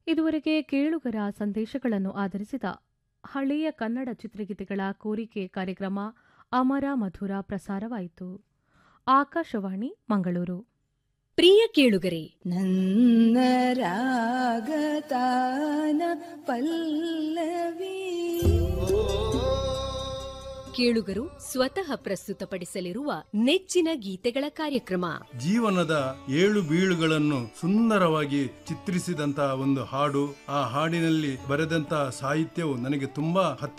ಇದುವರೆಗೆ ಕೇಳುಗರ ಸಂದೇಶಗಳನ್ನು ಆಧರಿಸಿದ ಹಳೆಯ ಕನ್ನಡ ಚಿತ್ರಗೀತೆಗಳ ಕೋರಿಕೆ ಕಾರ್ಯಕ್ರಮ ಅಮರ ಮಧುರ ಪ್ರಸಾರವಾಯಿತು ಆಕಾಶವಾಣಿ ಮಂಗಳೂರು ಪ್ರಿಯ ಕೇಳುಗರೆ ನನ್ನ ರಾಗತಾನ ಪಲ್ಲವಿ ಕೇಳುಗರು ಸ್ವತಃ ಪ್ರಸ್ತುತಪಡಿಸಲಿರುವ ನೆಚ್ಚಿನ ಗೀತೆಗಳ ಕಾರ್ಯಕ್ರಮ ಜೀವನದ ಏಳು ಬೀಳುಗಳನ್ನು ಸುಂದರವಾಗಿ ಚಿತ್ರಿಸಿದಂತಹ ಒಂದು ಹಾಡು ಆ ಹಾಡಿನಲ್ಲಿ ಬರೆದಂತಹ ಸಾಹಿತ್ಯವು ನನಗೆ ತುಂಬಾ ಹತ್ತಿರ